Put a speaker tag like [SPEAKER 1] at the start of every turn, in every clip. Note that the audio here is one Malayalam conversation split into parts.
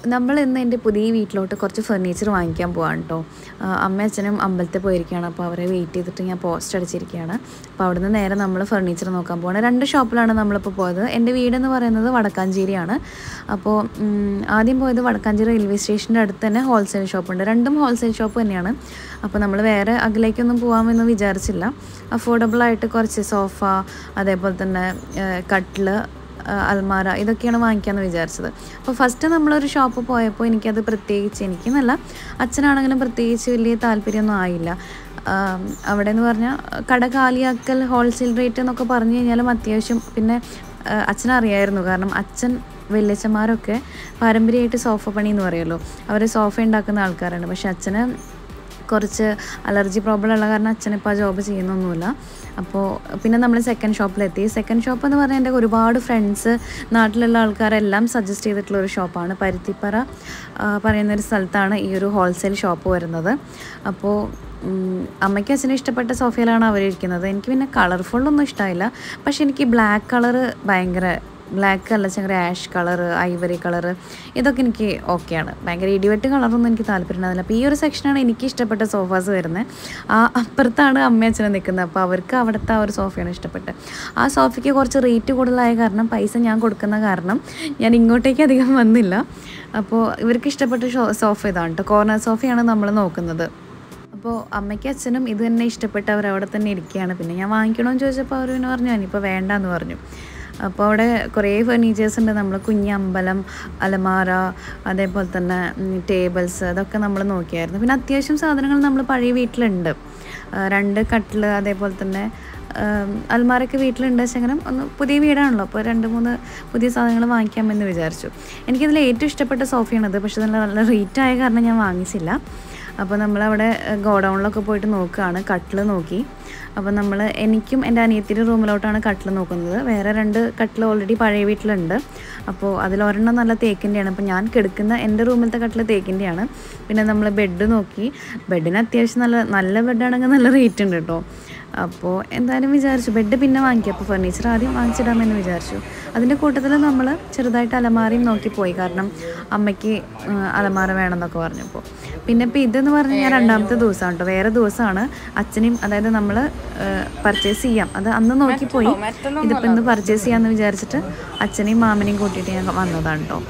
[SPEAKER 1] നമ്മൾ ഇന്ന് എൻ്റെ പുതിയ വീട്ടിലോട്ട് കുറച്ച് ഫർണിച്ചർ വാങ്ങിക്കാൻ പോവാണ് കേട്ടോ അമ്മ അച്ഛനും അമ്പലത്തിൽ പോയിരിക്കുകയാണ് അപ്പോൾ അവരെ വെയിറ്റ് ചെയ്തിട്ട് ഞാൻ പോസ്റ്റ് അടിച്ചിരിക്കുകയാണ് അപ്പോൾ അവിടുന്ന് നേരെ നമ്മൾ ഫർണിച്ചർ നോക്കാൻ പോവാണ് രണ്ട് ഷോപ്പിലാണ് നമ്മളിപ്പോൾ പോയത് എൻ്റെ വീടെന്ന് പറയുന്നത് വടക്കാഞ്ചേരിയാണ് അപ്പോൾ ഉം, ആദ്യം പോയത് വടക്കാഞ്ചേരി റെയിൽവേ സ്റ്റേഷൻ്റെ അടുത്ത് തന്നെ ഹോൾസെയിൽ ഷോപ്പുണ്ട് രണ്ടും ഹോൾസെയിൽ ഷോപ്പ് തന്നെയാണ് അപ്പോൾ നമ്മൾ വേറെ അകലേക്കൊന്നും പോകാമെന്ന് വിചാരിച്ചില്ല അഫോർഡബിൾ ആയിട്ട് കുറച്ച് സോഫ അതേപോലെ തന്നെ കട്ടില് അൽമാര ഇതൊക്കെയാണ് വാങ്ങിക്കാമെന്ന് വിചാരിച്ചത് അപ്പോൾ ഫസ്റ്റ് നമ്മളൊരു ഷോപ്പ് പോയപ്പോൾ എനിക്കത് പ്രത്യേകിച്ച് എനിക്കെന്നല്ല അച്ഛനാണെങ്കിലും പ്രത്യേകിച്ച് വലിയ താല്പര്യമൊന്നും ആയില്ല ആം, അവിടെ എന്ന് പറഞ്ഞാൽ കട കാലിയാക്കൽ ഹോൾസെയിൽ റേറ്റ് എന്നൊക്കെ പറഞ്ഞു കഴിഞ്ഞാലും അത്യാവശ്യം പിന്നെ ആ, അച്ഛനറിയായിരുന്നു കാരണം അച്ഛൻ വല്യച്ഛന്മാരൊക്കെ പാരമ്പര്യമായിട്ട് സോഫ പണി എന്ന് പറയുമല്ലോ അവർ സോഫ ഉണ്ടാക്കുന്ന ആൾക്കാരാണ് പക്ഷെ അച്ഛന് കുറച്ച് അലർജി പ്രോബ്ലം ഉള്ള കാരണം അച്ഛനിപ്പോൾ ആ ജോബ് ചെയ്യുന്നൊന്നുമില്ല അപ്പോൾ പിന്നെ നമ്മൾ സെക്കൻഡ് ഷോപ്പിലെത്തി സെക്കൻഡ് ഷോപ്പ് എന്ന് പറഞ്ഞാൽ എൻ്റെ ഒരുപാട് ഫ്രണ്ട്സ് നാട്ടിലുള്ള ആൾക്കാരെല്ലാം സജസ്റ്റ് ചെയ്തിട്ടുള്ള ഒരു ഷോപ്പാണ് പരുത്തിപ്പറ ആ, പറയുന്നൊരു സ്ഥലത്താണ് ഈ ഒരു ഹോൾസെയിൽ ഷോപ്പ് വരുന്നത് അപ്പോൾ ഉം, അമ്മയ്ക്കും അച്ഛനും ഇഷ്ടപ്പെട്ട സോഫയിലാണ് അവരിരിക്കുന്നത് എനിക്ക് പിന്നെ കളർഫുള്ളൊന്നും ഇഷ്ടമായില്ല പക്ഷെ എനിക്ക് ബ്ലാക്ക് കളറ് ഭയങ്കര ബ്ലാക്ക് അല്ല ചെറിയ ആഷ് കളറ് ഐവറി കളറ് ഇതൊക്കെ എനിക്ക് ഓക്കെയാണ് ഭയങ്കര ഇടിവെട്ട് കളറൊന്നും എനിക്ക് താല്പര്യം ഉണ്ടാവില്ല അപ്പോൾ ഈ ഒരു സെക്ഷനാണ് എനിക്ക് ഇഷ്ടപ്പെട്ട സോഫാസ് വരുന്നത് ആ അപ്പുറത്താണ് അമ്മയും അച്ഛനും നിൽക്കുന്നത് അപ്പോൾ അവർക്ക് അവിടുത്തെ ആ ഒരു സോഫയാണ് ഇഷ്ടപ്പെട്ടത് ആ സോഫയ്ക്ക് കുറച്ച് റേറ്റ് കൂടുതലായ കാരണം പൈസ ഞാൻ കൊടുക്കുന്ന കാരണം ഞാൻ ഇങ്ങോട്ടേക്ക് അധികം വന്നില്ല അപ്പോൾ ഇവർക്ക് ഇഷ്ടപ്പെട്ട ഷോ സോഫ ഇതാണ് കേട്ടോ കോർണർ സോഫയാണ് നമ്മൾ നോക്കുന്നത് അപ്പോൾ അമ്മയ്ക്കും അച്ഛനും ഇത് തന്നെ ഇഷ്ടപ്പെട്ട് അവർ അവിടെ തന്നെ ഇരിക്കുകയാണ് പിന്നെ ഞാൻ വാങ്ങിക്കണമെന്ന് ചോദിച്ചപ്പോൾ അവർ പിന്നെ പറഞ്ഞു ഞാനിപ്പോൾ വേണ്ടാന്ന് പറഞ്ഞു അപ്പോൾ അവിടെ കുറേ ഫർണിച്ചേഴ്സ് ഉണ്ട് നമ്മൾ കുഞ്ഞ് അമ്പലം അലമാര അതേപോലെ തന്നെ ടേബിൾസ് അതൊക്കെ നമ്മൾ നോക്കിയായിരുന്നു പിന്നെ അത്യാവശ്യം സാധനങ്ങൾ നമ്മൾ പഴയ വീട്ടിലുണ്ട് ആ, രണ്ട് കട്ടിൽ അതേപോലെ തന്നെ ആം, അൽമാരൊക്കെ വീട്ടിലുണ്ട് വെച്ചെങ്കിലും ഒന്ന് പുതിയ വീടാണല്ലോ അപ്പോൾ രണ്ട് മൂന്ന് പുതിയ സാധനങ്ങൾ വാങ്ങിക്കാമെന്ന് വിചാരിച്ചു എനിക്കിതിൽ ഏറ്റവും ഇഷ്ടപ്പെട്ട സോഫയാണത് പക്ഷേ നല്ല നല്ല റേറ്റ് ആയ കാരണം ഞാൻ വാങ്ങിച്ചില്ല അപ്പോൾ നമ്മളവിടെ ഗോഡൗണിലൊക്കെ പോയിട്ട് നോക്കുകയാണ് കട്ടിൽ നോക്കി അപ്പോൾ നമ്മൾ എനിക്കും എൻ്റെ അനിയത്തിൻ്റെ റൂമിലോട്ടാണ് കട്ടിൽ നോക്കുന്നത് വേറെ രണ്ട് കട്ടിൽ ഓൾറെഡി പഴയ വീട്ടിലുണ്ട് അപ്പോൾ അതിലൊരെണ്ണം നല്ല തേക്കിൻ്റെയാണ് അപ്പോൾ ഞാൻ കിടക്കുന്ന എൻ്റെ റൂമിലത്തെ കട്ടിൽ തേക്കിൻ്റെയാണ് പിന്നെ നമ്മൾ ബെഡ് നോക്കി ബെഡിന് അത്യാവശ്യം നല്ല നല്ല ബെഡാണെങ്കിൽ നല്ല റേറ്റ് ഉണ്ട് കേട്ടോ അപ്പോൾ എന്തായാലും വിചാരിച്ചു ബെഡ് പിന്നെ വാങ്ങിക്കുക അപ്പോൾ ഫർണിച്ചർ ആദ്യം വാങ്ങിച്ചിടാമെന്ന് വിചാരിച്ചു അതിൻ്റെ കൂട്ടത്തിൽ നമ്മൾ ചെറുതായിട്ട് അലമാരയും നോക്കി പോയി കാരണം അമ്മയ്ക്ക് ആ, അലമാര വേണമെന്നൊക്കെ പറഞ്ഞപ്പോൾ പിന്നെ ഇപ്പോൾ ഇതെന്ന് പറഞ്ഞാൽ ഞാൻ രണ്ടാമത്തെ ദിവസമാണ് കേട്ടോ വേറെ ദിവസമാണ് അച്ഛനെയും അതായത് നമ്മൾ പർച്ചേസ് ചെയ്യാം അത് അന്ന് നോക്കിപ്പോയി ഇതിപ്പോൾ ഇന്ന് പർച്ചേസ് ചെയ്യാമെന്ന് വിചാരിച്ചിട്ട് അച്ഛനെയും മാമനെയും കൂട്ടിയിട്ട് ഞാൻ വന്നതാണ് കേട്ടോ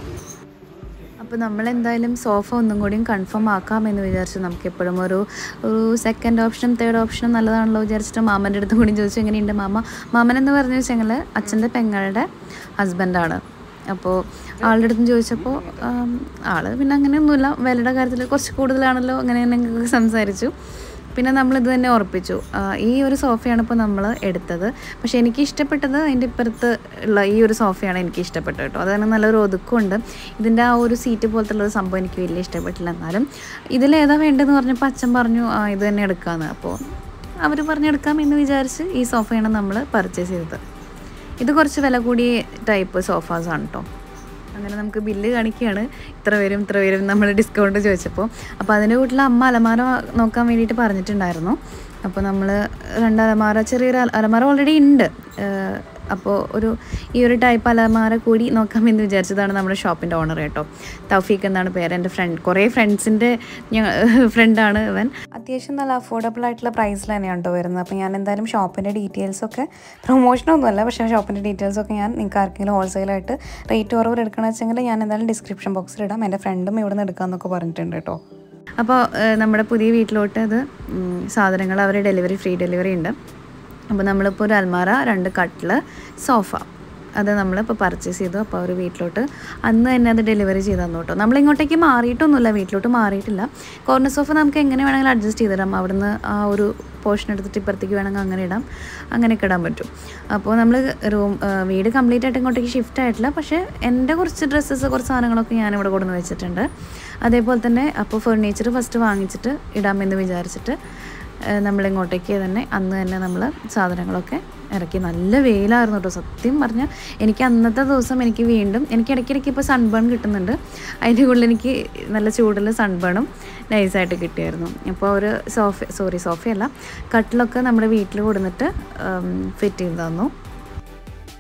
[SPEAKER 1] അപ്പോൾ നമ്മൾ എന്തായാലും സോഫ ഒന്നും കൂടിയും കൺഫേം ആക്കാമെന്ന് വിചാരിച്ചു നമുക്ക് എപ്പോഴും ഒരു ഒരു സെക്കൻഡ് ഓപ്ഷനും തേർഡ് ഓപ്ഷനും നല്ലതാണല്ലോ വിചാരിച്ചിട്ട് മാമൻ്റെ അടുത്ത് കൂടി ചോദിച്ചു എങ്ങനെയുണ്ട് മാമ മാമൻ എന്ന് പറഞ്ഞു വെച്ചെങ്കിൽ അച്ഛൻ്റെ പെങ്ങളുടെ ഹസ്ബൻഡാണ് അപ്പോൾ ആളുടെ അടുത്തും ചോദിച്ചപ്പോൾ ആം, ആള് പിന്നെ അങ്ങനെയൊന്നുമില്ല വിലയുടെ കാര്യത്തിൽ കുറച്ച് കൂടുതലാണല്ലോ അങ്ങനെ അങ്ങനെ സംസാരിച്ചു പിന്നെ നമ്മൾ ഇത് തന്നെ ഉറപ്പിച്ചു ആ, ഈ ഒരു സോഫയാണ് ഇപ്പോൾ നമ്മൾ എടുത്തത് പക്ഷേ എനിക്ക് ഇഷ്ടപ്പെട്ടത് അതിൻ്റെ ഇപ്പുറത്ത് ഉള്ള ഈ ഒരു സോഫയാണ് എനിക്ക് ഇഷ്ടപ്പെട്ടത് കേട്ടോ അതാണ് നല്ലൊരു ഒതുക്കമുണ്ട് ഇതിൻ്റെ ആ ഒരു സീറ്റ് പോലത്തെ ഉള്ള ഒരു സംഭവം എനിക്ക് വലിയ ഇഷ്ടപ്പെട്ടില്ല എന്നാലും ഇതിലേതാ വേണ്ടതെന്ന് പറഞ്ഞപ്പോൾ അച്ഛൻ പറഞ്ഞു ആ ഇത് തന്നെ എടുക്കാമെന്ന് അപ്പോൾ അവർ പറഞ്ഞെടുക്കാം എന്ന് വിചാരിച്ച് ഈ സോഫയാണ് നമ്മൾ പർച്ചേസ് ചെയ്തത് ഇത് കുറച്ച് വില കൂടിയ ടൈപ്പ് സോഫാസാണ് കേട്ടോ അങ്ങനെ നമുക്ക് ബില്ല് കാണിക്കുകയാണ് ഇത്ര വരും ഇത്ര വരും നമ്മൾ ഡിസ്കൗണ്ട് ചോദിച്ചപ്പോൾ അപ്പോൾ അതിൻ്റെ വീട്ടിൽ അമ്മ അലമാര നോക്കാൻ വേണ്ടിയിട്ട് പറഞ്ഞിട്ടുണ്ടായിരുന്നു അപ്പോൾ നമ്മൾ രണ്ട് അലമാര ചെറിയൊരു അല- അലമാര ഓൾറെഡി ഉണ്ട് ഏഹ് അപ്പോൾ ഒരു ഈ ഒരു ടൈപ്പ് അലമാര കൂടി നോക്കാമെന്ന് വിചാരിച്ചതാണ് നമ്മുടെ ഷോപ്പിൻ്റെ ഓണർ കേട്ടോ തൗഫീഖ് എന്നാണ് പേര് എൻ്റെ ഫ്രണ്ട് കുറേ ഫ്രണ്ട്സിൻ്റെ ഫ്രണ്ടാണ് ഇവൻ അത്യാവശ്യം നല്ല അഫോർഡബിൾ ആയിട്ടുള്ള പ്രൈസിൽ തന്നെയാണ് കേട്ടോ വരുന്നത് അപ്പോൾ ഞാൻ എന്തായാലും ഷോപ്പിൻ്റെ ഡീറ്റെയിൽസൊക്കെ പ്രൊമോഷനൊന്നുമല്ല പക്ഷേ ഷോപ്പിൻ്റെ ഡീറ്റെയിൽസൊക്കെ ഞാൻ നിങ്ങൾക്ക് ആർക്കെങ്കിലും ഹോൾസെയിലായിട്ട് റേറ്റ് കുറവ് എടുക്കണമെന്ന് വെച്ചെങ്കിൽ ഞാൻ എന്തായാലും ഡിസ്ക്രിപ്ഷൻ ബോക്സിൽ ഇടാം എൻ്റെ ഫ്രണ്ടും ഇവിടെ നിന്ന് എടുക്കാമെന്നൊക്കെ പറഞ്ഞിട്ടുണ്ട് കേട്ടോ അപ്പോൾ ഏഹ്, നമ്മുടെ പുതിയ വീട്ടിലോട്ട് ഇത് ഉം, സാധനങ്ങൾ അവർ ഡെലിവറി ഫ്രീ ഡെലിവറി ഉണ്ട് അപ്പോൾ നമ്മളിപ്പോൾ ഒരു അൽമാര രണ്ട് കട്ടിൽ സോഫ അത് നമ്മളിപ്പോൾ പർച്ചേസ് ചെയ്തു അപ്പോൾ അവർ വീട്ടിലോട്ട് അന്ന് തന്നെ അത് ഡെലിവറി ചെയ്ത് തന്നു കേട്ടോ നമ്മളിങ്ങോട്ടേക്ക് മാറിയിട്ടൊന്നുമില്ല വീട്ടിലോട്ട് മാറിയിട്ടില്ല കോർണർ സോഫ നമുക്ക് എങ്ങനെ വേണമെങ്കിലും അഡ്ജസ്റ്റ് ചെയ്തിടാം അവിടുന്ന് ആ ഒരു പോർഷൻ എടുത്തിട്ട് ഇപ്പുറത്തേക്ക് വേണമെങ്കിൽ അങ്ങനെ ഇടാം അങ്ങനെയൊക്കെ ഇടാൻ പറ്റും അപ്പോൾ നമ്മൾ റൂം വീട് കംപ്ലീറ്റ് ആയിട്ട് ഇങ്ങോട്ടേക്ക് ഷിഫ്റ്റ് ആയിട്ടില്ല പക്ഷേ എൻ്റെ കുറച്ച് ഡ്രസ്സസ് കുറച്ച് സാധനങ്ങളൊക്കെ ഞാനിവിടെ കൊണ്ടുവന്ന് വെച്ചിട്ടുണ്ട് അതേപോലെ തന്നെ അപ്പോൾ ഫർണിച്ചർ ഫസ്റ്റ് വാങ്ങിച്ചിട്ട് ഇടാമെന്ന് വിചാരിച്ചിട്ട് ഏഹ് നമ്മളിങ്ങോട്ടേക്ക് തന്നെ അന്ന് തന്നെ നമ്മൾ സാധനങ്ങളൊക്കെ ഇറക്കി നല്ല വെയിലായിരുന്നു കേട്ടോ സത്യം പറഞ്ഞാൽ എനിക്ക് അന്നത്തെ ദിവസം എനിക്ക് വീണ്ടും എനിക്ക് ഇടയ്ക്കിടയ്ക്ക് ഇപ്പോൾ സൺബേൺ കിട്ടുന്നുണ്ട് അതിൻ്റെ കൂടുതൽ എനിക്ക് നല്ല ചൂടിൽ സൺബേണും നൈസായിട്ട് കിട്ടിയായിരുന്നു അപ്പോൾ ഒരു സോഫ സോറി സോഫയല്ല കട്ടിലൊക്കെ നമ്മുടെ വീട്ടിൽ കൊടുന്നിട്ട് ഫിറ്റ് ചെയ്ത് തന്നു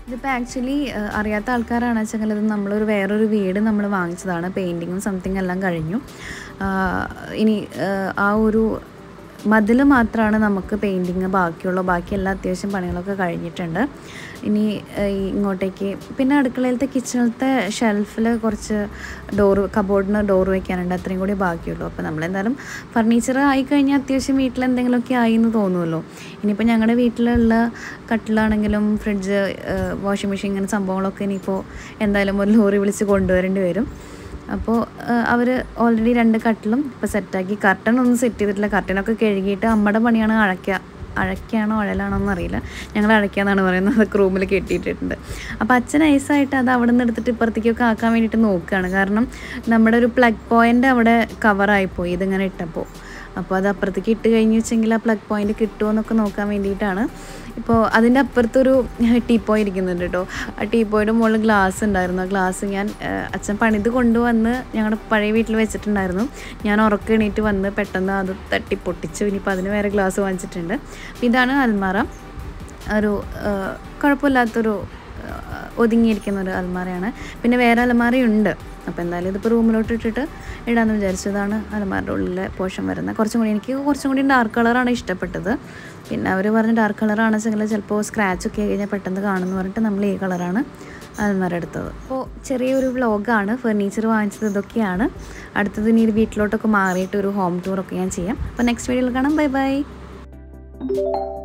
[SPEAKER 1] ഇതിപ്പോൾ ആക്ച്വലി അറിയാത്ത ആൾക്കാരാണ് വെച്ചെങ്കിൽ ഇത് നമ്മളൊരു വേറൊരു വീട് നമ്മൾ വാങ്ങിച്ചതാണ് പെയിൻറ്റിങ്ങും സംതിങ് എല്ലാം കഴിഞ്ഞു ആ, ഇനി ആ, ആ ഒരു മതിൽ മാത്രമാണ് നമുക്ക് പെയിൻറ്റിങ് ബാക്കിയുള്ളൂ ബാക്കി എല്ലാ അത്യാവശ്യം പണികളൊക്കെ കഴിഞ്ഞിട്ടുണ്ട് ഇനി ഏഹ്, ഈ ഇങ്ങോട്ടേക്ക് പിന്നെ അടുക്കളയിലത്തെ കിച്ചണിലത്തെ ഷെൽഫിൽ കുറച്ച് ഡോറ് കബോർഡിന് ഡോർ വയ്ക്കാനുണ്ട് അത്രയും കൂടി ബാക്കിയുള്ളൂ അപ്പോൾ നമ്മളെന്തായാലും ഫർണിച്ചർ ആയിക്കഴിഞ്ഞാൽ അത്യാവശ്യം വീട്ടിൽ എന്തെങ്കിലുമൊക്കെ ആയി എന്ന് തോന്നുമല്ലോ ഇനിയിപ്പോൾ ഞങ്ങളുടെ വീട്ടിലുള്ള കട്ടിലാണെങ്കിലും ഫ്രിഡ്ജ് വാഷിംഗ് മെഷീൻ ഇങ്ങനെ സംഭവങ്ങളൊക്കെ ഇനിയിപ്പോൾ എന്തായാലും ഒരു ലോറി വിളിച്ച് കൊണ്ടുവരേണ്ടി വരും അപ്പോൾ അവർ ഓൾറെഡി രണ്ട് കട്ടിലും ഇപ്പോൾ സെറ്റാക്കി കർട്ടൻ ഒന്നും സെറ്റ് ചെയ്തിട്ടില്ല കർട്ടനൊക്കെ കഴുകിയിട്ട് അമ്മയുടെ പണിയാണ് അഴയ്ക്കുക അഴയ്ക്കാണോ അഴലാണോ എന്നറിയില്ല ഞങ്ങൾ അഴയ്ക്കാന്നാണ് പറയുന്നത് അതൊക്കെ റൂമിൽ കെട്ടിയിട്ടിട്ടുണ്ട് അപ്പോൾ അച്ഛൻ ഐസായിട്ട് അത് അവിടെ നിന്ന് എടുത്തിട്ട് ഇപ്പുറത്തേക്കൊക്കെ ആക്കാൻ വേണ്ടിയിട്ട് നോക്കുകയാണ് കാരണം നമ്മുടെ ഒരു പ്ലഗ് പോയിൻ്റ് അവിടെ കവറായിപ്പോയി ഇതിങ്ങനെ ഇട്ടപ്പോൾ അപ്പോൾ അത് അപ്പുറത്തേക്ക് ഇട്ട് കഴിഞ്ഞ് വെച്ചെങ്കിൽ ആ പ്ലഗ് പോയിന്റ് കിട്ടുമോ എന്നൊക്കെ നോക്കാൻ വേണ്ടിയിട്ടാണ് ഇപ്പോൾ അതിൻ്റെ അപ്പുറത്തൊരു ടീപ്പോയി ഇരിക്കുന്നുണ്ട് കേട്ടോ ആ ടീപ്പോയുടെ മുകളിൽ ഗ്ലാസ് ഉണ്ടായിരുന്നു ആ ഗ്ലാസ് ഞാൻ ആ, അച്ഛൻ പണിത് കൊണ്ടുവന്ന് ഞങ്ങളുടെ പഴയ വീട്ടിൽ വെച്ചിട്ടുണ്ടായിരുന്നു ഞാൻ ഉറക്കം എണീറ്റ് വന്ന് പെട്ടെന്ന് അത് തട്ടി പൊട്ടിച്ചു ഇനിയിപ്പോൾ അതിന് വേറെ ഗ്ലാസ് വാങ്ങിച്ചിട്ടുണ്ട് അപ്പോൾ ഇതാണ് അൽമാറ ഒരു ആ, കുഴപ്പമില്ലാത്തൊരു ആ, ഒതുങ്ങിയിരിക്കുന്ന ഒരു അലമാരയാണ് പിന്നെ വേറെ അലമാരയുണ്ട് അപ്പോൾ എന്തായാലും ഇതിപ്പോൾ റൂമിലോട്ട് ഇട്ടിട്ട് ഇടാമെന്ന് വിചാരിച്ചു ഇതാണ് അലമാരുടെ ഉള്ളിലെ പോഷൻ വരുന്നത് കുറച്ചും കൂടി എനിക്ക് കുറച്ചും കൂടി ഡാർക്ക് കളറാണ് ഇഷ്ടപ്പെട്ടത് പിന്നെ അവർ പറഞ്ഞ ഡാർക്ക് കളറാണ് വെച്ചെങ്കിൽ ചിലപ്പോൾ സ്ക്രാച്ച് ഒക്കെ കഴിഞ്ഞാൽ പെട്ടെന്ന് കാണുമെന്ന് പറഞ്ഞിട്ട് നമ്മൾ ഈ കളറാണ് അലമാര എടുത്തത് അപ്പോൾ ചെറിയൊരു വ്ളോഗാണ് ഫർണിച്ചർ വാങ്ങിച്ചത് ഇതൊക്കെയാണ് അടുത്തത് ഇനി ഒരു വീട്ടിലോട്ടൊക്കെ മാറിയിട്ട് ഒരു ഹോം ടൂറൊക്കെ ഞാൻ ചെയ്യാം അപ്പോൾ നെക്സ്റ്റ് വീഡിയോയിൽ കാണാം ബൈ ബൈ